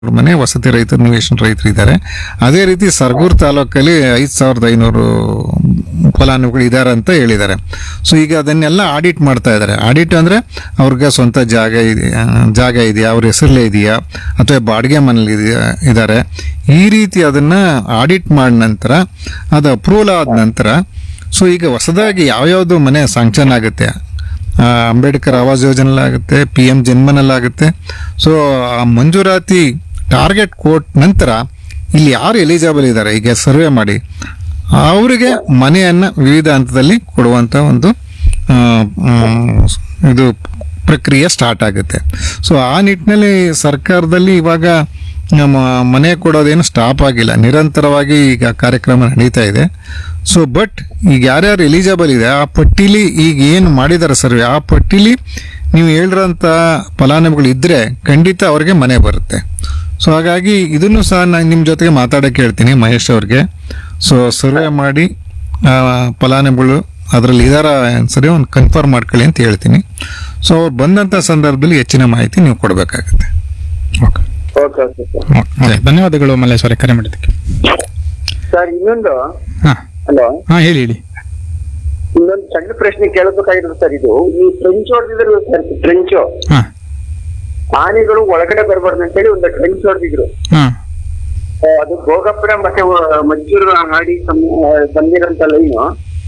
ಮನೆ ವಸತಿ ರೈತರು ನಿವೇಶನ ರೈತರು ಇದ್ದಾರೆ ಅದೇ ರೀತಿ ಸರ್ಗೂರ್ ತಾಲೂಕಲ್ಲಿ ಐದು ಸಾವಿರದ ಐನೂರು ಫಲಾನುಭವಿಗಳು ಇದ್ದಾರೆ ಅಂತ ಹೇಳಿದ್ದಾರೆ ಸೊ ಈಗ ಅದನ್ನೆಲ್ಲ ಆಡಿಟ್ ಮಾಡ್ತಾ ಇದ್ದಾರೆ ಆಡಿಟ್ ಅಂದ್ರೆ ಅವ್ರಿಗೆ ಸ್ವಂತ ಜಾಗ ಇದೆಯಾ ಜಾಗ ಇದೆಯಾ ಅವ್ರ ಹೆಸರಲ್ಲೇ ಇದೆಯಾ ಅಥವಾ ಬಾಡಿಗೆ ಮನೇಲಿ ಇದೆಯಾ ಇದ್ದಾರೆ ಈ ರೀತಿ ಅದನ್ನ ಆಡಿಟ್ ಮಾಡಿದ ನಂತರ ಅದು ಅಪ್ರೂವಲ್ ಆದ ನಂತರ ಸೊ ಈಗ ಹೊಸದಾಗಿ ಯಾವ್ಯಾವ್ದು ಮನೆ ಸಾಂಕ್ಷನ್ ಆಗುತ್ತೆ ಆ, ಅಂಬೇಡ್ಕರ್ ಆವಾಸ್ ಯೋಜನೆಲಾಗುತ್ತೆ ಪಿ ಎಂ ಜನ್ಮನಲ್ಲಾಗುತ್ತೆ ಸೊ ಆ ಮಂಜೂರಾತಿ ಟಾರ್ಗೆಟ್ ಕೋಟ್ ನಂತರ ಇಲ್ಲಿ ಯಾರು ಎಲಿಜಿಬಲ್ ಇದ್ದಾರೆ ಈಗ ಸರ್ವೆ ಮಾಡಿ ಅವರಿಗೆ ಮನೆಯನ್ನು ವಿವಿಧ ಹಂತದಲ್ಲಿ ಕೊಡುವಂಥ ಒಂದು ಆ, ಮ್, ಇದು ಪ್ರಕ್ರಿಯೆ ಸ್ಟಾರ್ಟ್ ಆಗುತ್ತೆ ಸೊ ಆ ನಿಟ್ಟಿನಲ್ಲಿ ಸರ್ಕಾರದಲ್ಲಿ ಇವಾಗ ನಮ್ಮ ಮನೆ ಕೊಡೋದೇನು ಸ್ಟಾಪ್ ಆಗಿಲ್ಲ ನಿರಂತರವಾಗಿ ಈಗ ಕಾರ್ಯಕ್ರಮ ನಡೀತಾ ಇದೆ ಸೊ ಬಟ್ ಈಗ ಯಾರ್ಯಾರು ಎಲಿಜಿಬಲ್ ಇದೆ ಆ ಪಟ್ಟಿಲಿ ಈಗ ಏನು ಮಾಡಿದ್ದಾರೆ ಸರ್ವೆ ಆ ಪಟ್ಟಿಲಿ ನೀವು ಹೇಳಿರೋಂಥ ಫಲಾನುಭವಿಗಳು ಇದ್ರೆ ಖಂಡಿತ ಅವ್ರಿಗೆ ಮನೆ ಬರುತ್ತೆ ಸೊ ಹಾಗಾಗಿ ಇದನ್ನು ಸಹ ನಾನು ನಿಮ್ಮ ಜೊತೆಗೆ ಮಾತಾಡೋಕ್ಕೆ ಹೇಳ್ತೀನಿ ಮಹೇಶ್ ಅವ್ರಿಗೆ ಸೊ ಸರ್ವೆ ಮಾಡಿ ಆ, ಫಲಾನುಭವಿಗಳು ಅದರಲ್ಲಿ ಇದಾರ ಸರಿ ಒಂದು ಕನ್ಫರ್ಮ್ ಮಾಡ್ಕೊಳ್ಳಿ ಅಂತ ಹೇಳ್ತೀನಿ ಸೊ ಅವ್ರು ಬಂದಂಥ ಸಂದರ್ಭದಲ್ಲಿ ಹೆಚ್ಚಿನ ಮಾಹಿತಿ ನೀವು ಕೊಡಬೇಕಾಗುತ್ತೆ okay okay okay sir okay ಧನ್ಯವಾದಗಳು ಮಲ್ಲೇಶ್ ಅವರೇ ಕರೆ ಮಾಡಿದ್ದಕ್ಕೆ ಸರ್ ಇನ್ನೊಂದು ಹಾ ಹಲೋ ಹಾ ಹೇಳಿ ಹೇಳಿ ಇನ್ನೊಂದು ಸಣ್ಣ ಪ್ರಶ್ನೆ ಕೇಳಬೇಕಾಗಿರೋದು ಸರ್ ಇದು ಈ ಟ್ರೆಂಚ್ ಹೊಡೆದಿದ್ರು ಸರ್ ಟ್ರೆಂಚ್ ಹಾ ಆನೆಗಳು ಒಳಗಡೆ ಬರಬಾರ್ದು ಅಂತೇಳಿ ಒಂದು ಟ್ರೆಂಚ್ ಹೊಡೆದಿದ್ರು ಹಾ ಅದು ಭೋಗಪುರ ಮತ್ತೆ ವ- ಮದ್ದೂರು ಹಾಡಿ ಬಂದಿರೋಂತ ಲೈನು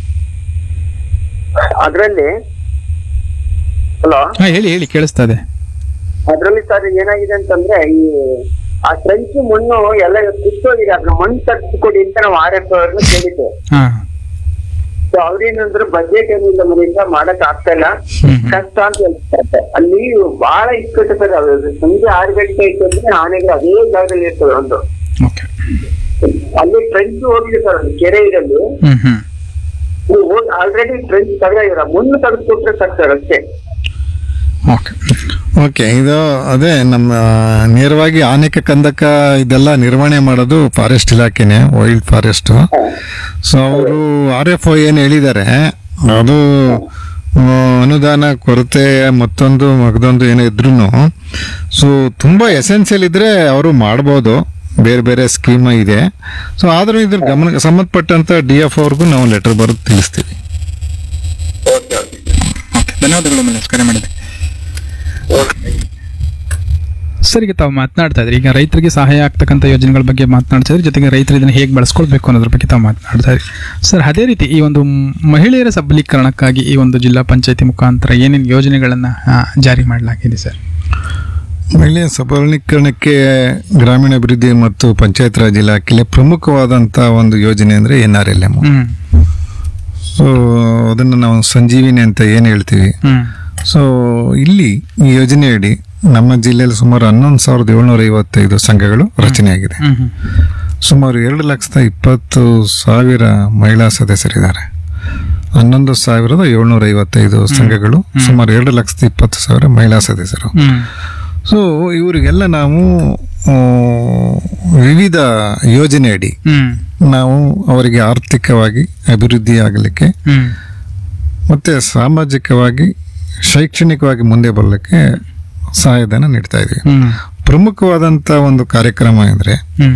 ಅದ್ರಲ್ಲಿ ಹಲೋ ಹಾ ಹೇಳಿ ಹೇಳಿ ಕೇಳಿಸ್ತಾ ಇದೆ ಅದ್ರಲ್ಲಿ ಸರ್ ಏನಾಗಿದೆ ಅಂತಂದ್ರೆ ಈ ಆ ಟ್ರೆಂಚ್ ಮಣ್ಣು ಎಲ್ಲ ಕಿತ್ತೋಗಿದೆ ಅದನ್ನ ಮಣ್ಣು ತರಿಸ್ಕೊಡಿ ಅಂತ ನಾವು ಆರ್ ಎಫ್ ಅವ್ರನ್ನ ಕೇಳಿದ್ದೆ ಹಾ ಸೊ ಅವ್ರೇನಂದ್ರೆ ಬಜೆಟ್ ಏನಿಲ್ಲ ಮನೆಯಿಂದ ಮಾಡಕ್ ಆಗ್ತಾ ಇಲ್ಲ ಹ್ಮ್. ಕಷ್ಟ ಅಂತ ಹೇಳ್ತಾರೆ ಅಲ್ಲಿ ಬಹಳ ಇಕ್ಕಟ್ಟು ಸರ್ ಅದು ಸಂಜೆ ಆರು ಗಂಟೆ ಆಯ್ತು ಅಂದ್ರೆ ಆನೆಗಳು ಅದೇ ಜಾಗದಲ್ಲಿ ಇರ್ತವೆ ಒಂದು ಓಕೆ ಅಲ್ಲಿ ಟ್ರೆಂಚ್ ಹೋಗಿದೆ ಸರ್ ಒಂದು ಕೆರೆ ಇರಲ್ಲಿ ಹ್ಮ್ ಹ್ಮ್ ನೀವು ಹೋಗಿ ಆಲ್ರೆಡಿ ಟ್ರೆಂಚ್ ತೆಗೆದಿರ ಮುನ್ನು ತೆಗೆದ್ಕೊಟ್ರೆ ಸಾಕು ಸರ್ ಅಷ್ಟೇ ಓಕೆ ಓಕೆ ಇದು ಅದೇ ನಮ್ಮ ನೇರವಾಗಿ ಆನೆಕ ಕಂದಕ ಇದೆಲ್ಲ ನಿರ್ವಹಣೆ ಮಾಡೋದು ಫಾರೆಸ್ಟ್ ಇಲಾಖೆನೆ ವೈಲ್ಡ್ ಫಾರೆಸ್ಟ್ ಸೊ ಅವರು ಆರ್ ಎಫ್ ಒ ಏನು ಹೇಳಿದ್ದಾರೆ ಅದು ಆ, ಅನುದಾನ ಕೊರತೆ ಮತ್ತೊಂದು ಮಗದೊಂದು ಏನೋ ಇದ್ರೂ ಸೊ ತುಂಬಾ ಎಸೆನ್ಷಿಯಲ್ ಇದ್ರೆ ಅವರು ಮಾಡ್ಬೋದು ಬೇರೆ ಬೇರೆ ಸ್ಕೀಮ್ ಇದೆ ಸೊ ಆದ್ರೂ ಇದ್ರ ಗಮನ ಸಂಬಂಧಪಟ್ಟಂತ ಡಿ ಎಫ್ ಅವ್ರಿಗೂ ನಾವು ಲೆಟರ್ ಬರೆದು ತಿಳಿಸ್ತೀವಿ ಓಕೆ ಧನ್ಯವಾದಗಳು ಮಲ್ಲೇಶ್ ಕರೆ ಮಾಡಿದ್ದಕ್ಕೆ ಸರ್ ಈಗ ತಾವು ಮಾತನಾಡ್ತಾ ಇದ್ರಿ ಈಗ ರೈತರಿಗೆ ಸಹಾಯ ಆಗ್ತಕ್ಕಂಥ ಯೋಜನೆಗಳ ಬಗ್ಗೆ ಮಾತನಾಡ್ತಾ ಇದ್ರಿ ಜೊತೆಗೆ ರೈತರು ಇದನ್ನು ಹೇಗೆ ಬಳಸ್ಕೊಳ್ಬೇಕು ಅನ್ನೋದ್ರ ಬಗ್ಗೆ ತಾವು ಮಾತನಾಡ್ತಾ ಇದ್ರಿ ಸರ್ ಅದೇ ರೀತಿ ಈ ಒಂದು ಮ್- ಮಹಿಳೆಯರ ಸಬಲೀಕರಣಕ್ಕಾಗಿ ಈ ಒಂದು ಜಿಲ್ಲಾ ಪಂಚಾಯತಿ ಮುಖಾಂತರ ಏನೇನು ಯೋಜನೆಗಳನ್ನು ಜಾರಿ ಮಾಡಲಾಗಿದೆ ಸರ್ ಮಹಿಳೆಯ ಸಬಲೀಕರಣಕ್ಕೆ ಗ್ರಾಮೀಣಾಭಿವೃದ್ಧಿ ಮತ್ತು ಪಂಚಾಯತ್ ರಾಜ್ ಇಲಾಖೆಯಲ್ಲಿ ಪ್ರಮುಖವಾದಂಥ ಒಂದು ಯೋಜನೆ ಅಂದರೆ N R L M hmm so ಅದನ್ನು ನಾವು ಸಂಜೀವಿನಿ ಅಂತ ಏನು ಹೇಳ್ತೀವಿ ಹ್ಮ್ ಸೊ ಇಲ್ಲಿ ಈ ಯೋಜನೆಯಡಿ ನಮ್ಮ ಜಿಲ್ಲೆಯಲ್ಲಿ ಸುಮಾರು ಹನ್ನೊಂದು ಸಾವಿರದ ಏಳ್ನೂರ ಐವತ್ತೈದು ಸಂಘಗಳು ರಚನೆಯಾಗಿದೆ ಹ್ಮ್ ಹ್ಮ್ ಸುಮಾರು ಎರಡು ಲಕ್ಷದ ಇಪ್ಪತ್ತು ಸಾವಿರ ಮಹಿಳಾ ಸದಸ್ಯರಿದ್ದಾರೆ ಹನ್ನೊಂದು ಸಾವಿರದ ಏಳ್ನೂರ ಐವತ್ತೈದು ಸಂಘಗಳು ಸುಮಾರು ಎರಡು ಲಕ್ಷದ ಇಪ್ಪತ್ತು ಸಾವಿರ ಮಹಿಳಾ ಸದಸ್ಯರು ಹ್ಮ್ ಸೊ ಇವರಿಗೆಲ್ಲ ನಾವು ಆ, ವಿವಿಧ ಯೋಜನೆಯಡಿ ಹ್ಮ್ ನಾವು ಅವರಿಗೆ ಆರ್ಥಿಕವಾಗಿ ಅಭಿವೃದ್ಧಿ ಆಗಲಿಕ್ಕೆ ಹ್ಮ್ ಮತ್ತೆ ಸಾಮಾಜಿಕವಾಗಿ ಶೈಕ್ಷಣಿಕವಾಗಿ ಮುಂದೆ ಬರಲಿಕ್ಕೆ ಸಹಾಯಧನ ನೀಡ್ತಾ ಇದ್ದೀವಿ ಹ್ಮ್ ಪ್ರಮುಖವಾದಂಥ ಒಂದು ಕಾರ್ಯಕ್ರಮ ಅಂದರೆ ಹ್ಮ್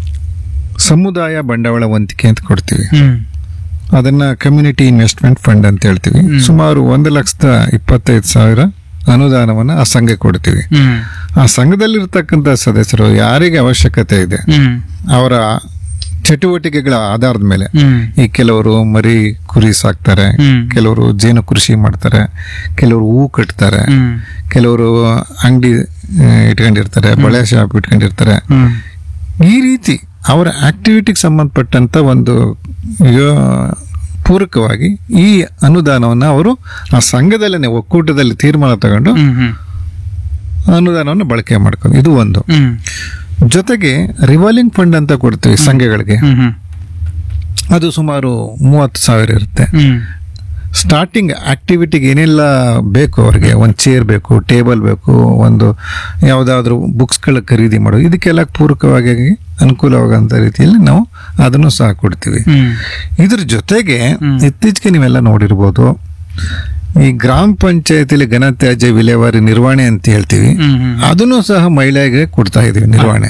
ಸಮುದಾಯ ಬಂಡವಾಳ ವಂತಿಕೆ ಅಂತ ಕೊಡ್ತೀವಿ ಹ್ಮ್ ಅದನ್ನ ಕಮ್ಯುನಿಟಿ ಇನ್ವೆಸ್ಟ್ಮೆಂಟ್ ಫಂಡ್ ಅಂತ ಹೇಳ್ತೀವಿ ಸುಮಾರು ಒಂದು ಲಕ್ಷದ ಇಪ್ಪತ್ತೈದು ಸಾವಿರ ಅನುದಾನವನ್ನು ಆ ಸಂಘಕ್ಕೆ ಕೊಡ್ತೀವಿ ಹ್ಮ್ ಆ ಸಂಘದಲ್ಲಿರ್ತಕ್ಕಂಥ ಸದಸ್ಯರು ಯಾರಿಗೆ ಅವಶ್ಯಕತೆ ಇದೆ ಹ್ಮ್ ಅವರ ಚಟುವಟಿಕೆಗಳ ಆಧಾರದ ಮೇಲೆ ಹ್ಮ್ ಈ ಕೆಲವರು ಮರಿ ಕುರಿ ಸಾಕ್ತಾರೆ ಹ್ಮ್. ಕೆಲವರು ಜೇನು ಕೃಷಿ ಮಾಡ್ತಾರೆ ಕೆಲವರು ಹೂ ಕಟ್ತಾರೆ ಹ್ಮ್ ಕೆಲವರು ಅಂಗಡಿ ಇಟ್ಕೊಂಡಿರ್ತಾರೆ ಬಳೆ ಶಾಪ್ ಇಟ್ಕೊಂಡಿರ್ತಾರೆ ಹ್ಮ್ ಈ ರೀತಿ ಅವರ ಆಕ್ಟಿವಿಟಿಗೆ ಸಂಬಂಧಪಟ್ಟಂತ ಒಂದು ಯೋ- ಪೂರಕವಾಗಿ ಈ ಅನುದಾನವನ್ನು ಅವರು ಆ ಸಂಘದಲ್ಲೇ ಒಕ್ಕೂಟದಲ್ಲಿ ತೀರ್ಮಾನ ತಗೊಂಡು ಹ್ಮ್ ಹ್ಮ್ ಅನುದಾನವನ್ನು ಬಳಕೆ ಮಾಡ್ಕೊಂಡು ಇದು ಒಂದು ಹ್ಮ್ ಜೊತೆಗೆ ರಿವಾಲ್ವಿಂಗ್ ಫಂಡ್ ಅಂತ ಕೊಡ್ತೀವಿ ಸಂಘಗಳಿಗೆ ಹ್ಮ್ ಹ್ಮ್ ಅದು ಸುಮಾರು ಮೂವತ್ತು ಸಾವಿರ ಇರುತ್ತೆ ಹ್ಮ್ ಸ್ಟಾರ್ಟಿಂಗ್ ಆಕ್ಟಿವಿಟಿಗೆ ಏನೆಲ್ಲ ಬೇಕು ಅವರಿಗೆ ಒಂದು ಚೇರ್ ಬೇಕು ಟೇಬಲ್ ಬೇಕು ಒಂದು ಯಾವುದಾದ್ರೂ ಬುಕ್ಸ್ಗಳ ಖರೀದಿ ಮಾಡೋದು ಇದಕ್ಕೆಲ್ಲ ಪೂರಕವಾಗಿ ಅನುಕೂಲವಾಗಂತ ರೀತಿಯಲ್ಲಿ ನಾವು ಅದನ್ನು ಸಹ ಕೊಡ್ತೀವಿ ಹ್ಮ್ ಇದ್ರ ಜೊತೆಗೆ ಇತ್ತೀಚೆಗೆ ನೀವೆಲ್ಲ ನೋಡಿರ್ಬೋದು ಈ ಗ್ರಾಮ ಪಂಚಾಯತಿಲಿ ಘನತ್ಯಾಜ್ಯ ವಿಲೇವಾರಿ ನಿರ್ವಹಣೆ ಅಂತ ಹೇಳ್ತೀವಿ ಹ್ಮ್ ಹ್ಮ್ ಅದನ್ನು ಸಹ ಮಹಿಳೆಗೆ ಕೊಡ್ತಾ ಇದೀವಿ ನಿರ್ವಹಣೆ